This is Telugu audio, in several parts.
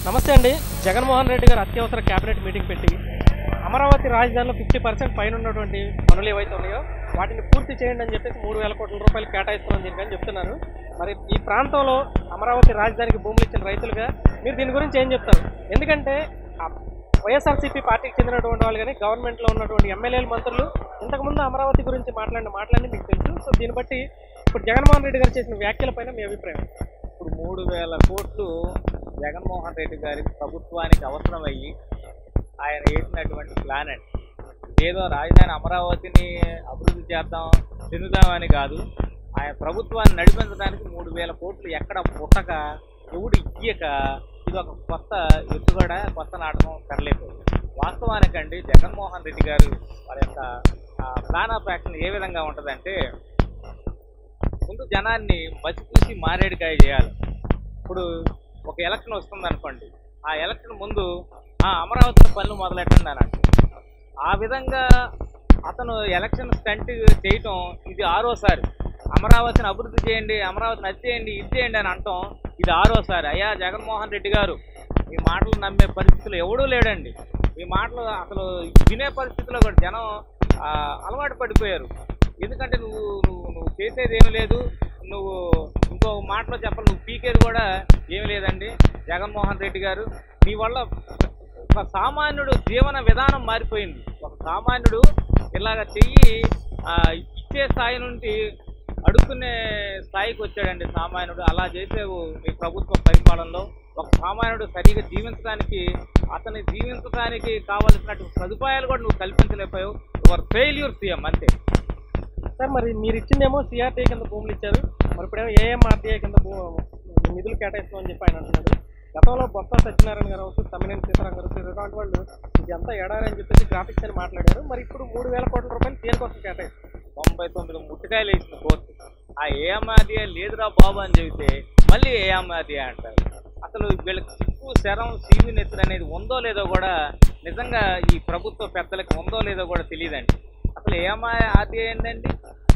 నమస్తే అండి జగన్మోహన్ రెడ్డి గారు అత్యవసర కేబినెట్ మీటింగ్ పెట్టి అమరావతి రాజధానిలో ఫిఫ్టీ పర్సెంట్ పైన ఉన్నటువంటి పనులు ఏవైతే ఉన్నాయో వాటిని పూర్తి చేయండి అని చెప్పేసి మూడు వేల కోట్ల రూపాయలు కేటాయిస్తున్నామని దీనికని చెప్తున్నారు మరి ఈ ప్రాంతంలో అమరావతి రాజధానికి భూములు ఇచ్చిన రైతులుగా మీరు దీని గురించి ఏం చెప్తారు ఎందుకంటే ఆ వైఎస్ఆర్సీపీ పార్టీకి చెందినటువంటి వాళ్ళు కానీ గవర్నమెంట్లో ఉన్నటువంటి ఎమ్మెల్యేలు మంత్రులు ఇంతకుముందు అమరావతి గురించి మాట్లాడిన మాటలన్నీ మీకు తెలుసు సో దీన్ని బట్టి ఇప్పుడు జగన్మోహన్ రెడ్డి గారు చేసిన వ్యాఖ్యలపైన మీ అభిప్రాయం ఇప్పుడు మూడు వేల కోట్లు జగన్మోహన్ రెడ్డి గారి ప్రభుత్వానికి అవసరమయ్యి ఆయన వేసినటువంటి ప్లాన్ అండి ఏదో రాజధాని అమరావతిని అభివృద్ధి చేద్దాం చెందుదామని కాదు ఆయన ప్రభుత్వాన్ని నడిపించడానికి మూడు వేల కోట్లు ఎక్కడ పుట్టక ఎవడు ఇయ్యక ఇది ఒక కొత్త ఎత్తుగడ కొత్త నాటకం తెరలేకపోయింది వాస్తవానికండి జగన్మోహన్ రెడ్డి గారు వారి యొక్క ప్లాన్ ఆఫ్ యాక్షన్ ఏ విధంగా ఉంటుందంటే ముందు జనాన్ని మసిపూసి మారేడుకాయ చేయాలి ఇప్పుడు ఒక ఎలక్షన్ వస్తుంది అనుకోండి ఆ ఎలక్షన్ ముందు ఆ అమరావతి పనులు మొదలెట్టండి అని అంటారు. ఆ విధంగా అతను ఎలక్షన్ స్టంట్ చేయటం ఇది ఆరోసారి అమరావతిని అభివృద్ధి చేయండి అమరావతిని అది చేయండి ఇది చేయండి అని అంటాం ఇది ఆరోసారి అయ్యా జగన్మోహన్ రెడ్డి గారు మీ మాటలు నమ్మే పరిస్థితులు ఎవడూ లేడండి మీ మాటలు అసలు వినే పరిస్థితిలో కూడా జనం ఆ, అలవాటు పడిపోయారు ఎందుకంటే నువ్వు నువ్వు నువ్వు చేసేది ఏమీ లేదు నువ్వు ఇంకో మాటలో చెప్పాలి నువ్వు పీకేది కూడా ఏమీ లేదండి జగన్మోహన్ రెడ్డి గారు నీ వల్ల ఒక సామాన్యుడు జీవన విధానం మారిపోయింది ఒక సామాన్యుడు ఇలాగ చెయ్యి ఆ, ఇచ్చే స్థాయి నుండి అడుక్కునే స్థాయికి వచ్చాడండి సామాన్యుడు అలా చేసేవు మీ ప్రభుత్వ పరిపాలనలో ఒక సామాన్యుడు సరిగా జీవించడానికి అతని జీవించడానికి కావలసినటువంటి సదుపాయాలు కూడా నువ్వు కల్పించలేకపోయావు యువర్ ఫెయిల్యూర్ సీఎం అంతే సార్ మరి మీరు ఇచ్చిందేమో సిఆర్టీ కింద భూములు ఇచ్చారు మరి ఇప్పుడేమో ఏఎంఆర్టీఐ కింద భూ నిధులు కేటాయిస్తామని చెప్పి ఆయన అంటున్నాడు గతంలో బొత్స సత్యనారాయణ గారు అవచ్చు తమ్మినేని సీతారాం గారు ఇటువంటి వాళ్ళు ఇది అంతా ఎడారి అని చెప్పేసి గ్రాఫిక్స్ అని మాట్లాడారు మరి ఇప్పుడు మూడు వేల కోట్ల రూపాయలు దేనికోసం కేటాయిస్తారు తొంభై తొమ్మిది ముట్టికాయలు వేసిన కోర్టు ఆ ఏమాదియా లేదురా బాబు అని చెబితే మళ్ళీ ఏమాదియా అంటారు అసలు వీళ్ళకి సిగ్గు శరం సీవి నెత్తురు అనేది ఉందో లేదో కూడా నిజంగా ఈ ప్రభుత్వ పెద్దలకి ఉందో లేదో కూడా తెలియదండి అసలు ఏమా ఆది ఏందండి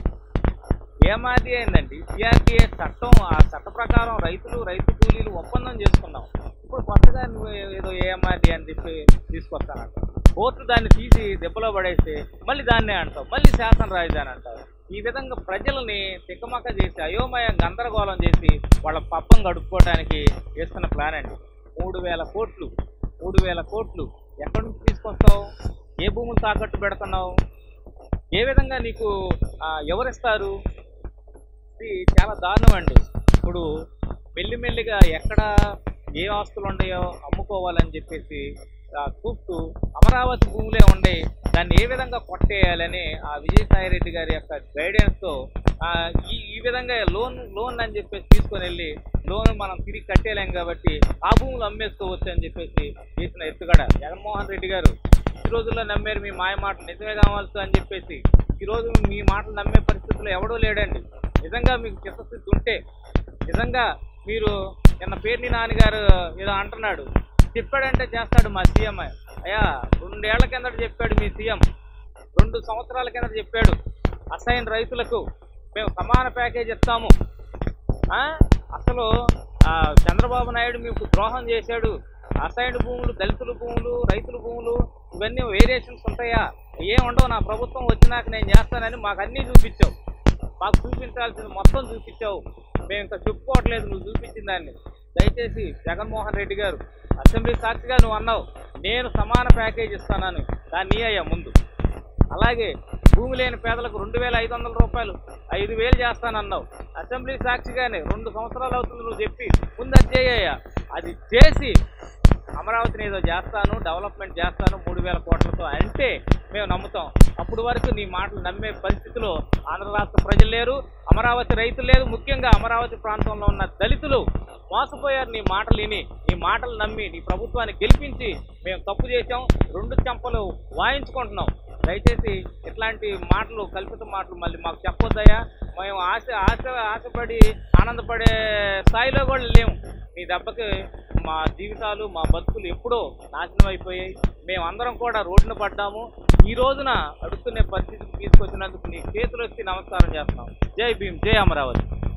ఏమాది ఏందండి సిఆర్టీఏ చట్టం ఆ చట్ట ప్రకారం రైతులు రైతు కూలీలు ఒప్పందం చేసుకున్నాం ఇప్పుడు కొత్తగా నువ్వు ఏదో ఏఎంఆర్డి అని చెప్పి తీసుకొస్తానంట కోర్టు దాన్ని తీసి దెబ్బలో పడేస్తే మళ్ళీ దాన్నే అంటావు మళ్ళీ శాసన రాజధాని అంటావు ఈ విధంగా ప్రజల్ని తిక్కమక్క చేసి అయోమయం గందరగోళం చేసి వాళ్ళ పబ్బం గడుపుకోవడానికి వేస్తున్న ప్లాన్ అండి మూడు వేల కోట్లు మూడు వేల కోట్లు ఎక్కడి నుంచి తీసుకొస్తావు ఏ భూములు తాకట్టు పెడుతున్నావు ఏ విధంగా నీకు ఆ, ఎవరిస్తారు ఇది చాలా దారుణం అండి ఇప్పుడు మెల్లిమెల్లిగా ఎక్కడ ఏ ఆస్తులు ఉన్నాయో అమ్ముకోవాలని చెప్పేసి ఆ, చూస్తూ అమరావతి భూములే ఉండే దాన్ని ఏ విధంగా కొట్టేయాలని ఆ విజయసాయి రెడ్డి గారి యొక్క గైడెన్స్తో ఈ ఈ విధంగా లోన్ లోన్ అని చెప్పేసి తీసుకొని వెళ్ళి లోన్ మనం తిరిగి కట్టేయలేం కాబట్టి ఆ భూములు అమ్మేసుకోవచ్చు అని చెప్పేసి చేసిన ఎత్తుగడ జగన్మోహన్ రెడ్డి గారు ఈ రోజుల్లో నమ్మారు మీ మాయ మాటలు నిజమే కావాల్సి అని చెప్పేసి ఈ రోజు మీ మాటలు నమ్మే పరిస్థితుల్లో ఎవడూ లేడండి నిజంగా మీకు చిత్తశుద్ధి ఉంటే నిజంగా మీరు నిన్న పేర్ని నాన్నగారు ఏదో అంటున్నాడు చెప్పాడంటే చేస్తాడు మా సీఎం అయ్యా రెండేళ్ల కిందట చెప్పాడు మీ సీఎం రెండు సంవత్సరాల కిందట చెప్పాడు అసైన్ రైతులకు మేము సమాన ప్యాకేజ్ ఇస్తాము ఆ? అసలు ఆ, చంద్రబాబు నాయుడు మీకు ద్రోహం చేశాడు అసైన్డ్ భూములు దళితుల భూములు రైతుల భూములు ఇవన్నీ వేరియేషన్స్ ఉంటాయా ఏం ఉండవు నా ప్రభుత్వం వచ్చినాక నేను చేస్తానని మాకు అన్నీ చూపించావు మాకు చూపించాల్సింది మొత్తం చూపించావు మేము ఇంకా చెప్పుకోవట్లేదు నువ్వు చూపించిన దాన్ని దయచేసి జగన్మోహన్ రెడ్డి గారు అసెంబ్లీ సాక్షిగా నువ్వు అన్నావు నేను సమాన ప్యాకేజ్ ఇస్తానని దాన్ని అయ్యా ముందు అలాగే భూమి లేని పేదలకు రెండు వేల ఐదు వందల రూపాయలు ఐదు వేలు చేస్తానన్నావు అసెంబ్లీ సాక్షిగానే రెండు సంవత్సరాలు అవుతుంది నువ్వు చెప్పి ముందు అది చేయ్యా అది చేసి అమరావతిని ఏదో చేస్తాను డెవలప్మెంట్ చేస్తాను మూడు వేల కోట్లతో అంటే మేము నమ్ముతాం అప్పుడు వరకు నీ మాటలు నమ్మే పరిస్థితిలో ఆంధ్ర రాష్ట్ర ప్రజలు లేరు అమరావతి రైతులు లేరు ముఖ్యంగా అమరావతి ప్రాంతంలో ఉన్న దళితులు మోసపోయారు నీ మాటలు విని నీ మాటలు నమ్మి నీ ప్రభుత్వాన్ని గెలిపించి మేము తప్పు చేశాం రెండు చెంపలు వాయించుకుంటున్నాం దయచేసి ఇట్లాంటి మాటలు కల్పిత మాటలు మళ్ళీ మాకు చెప్పొద్దయ్యా మేము ఆశ ఆశ ఆశపడి ఆనందపడే స్థాయిలో కూడా లేము నీ దెబ్బకి మా జీవితాలు మా బతుకులు ఎప్పుడో నాశనం అయిపోయాయి మేమందరం కూడా రోడ్డున పడ్డాము ఈ రోజున అడుక్కునే పరిస్థితికి తీసుకొచ్చినందుకు నీ చేతులు వచ్చి నమస్కారం చేస్తున్నాం జై భీమ్ జై అమరావతి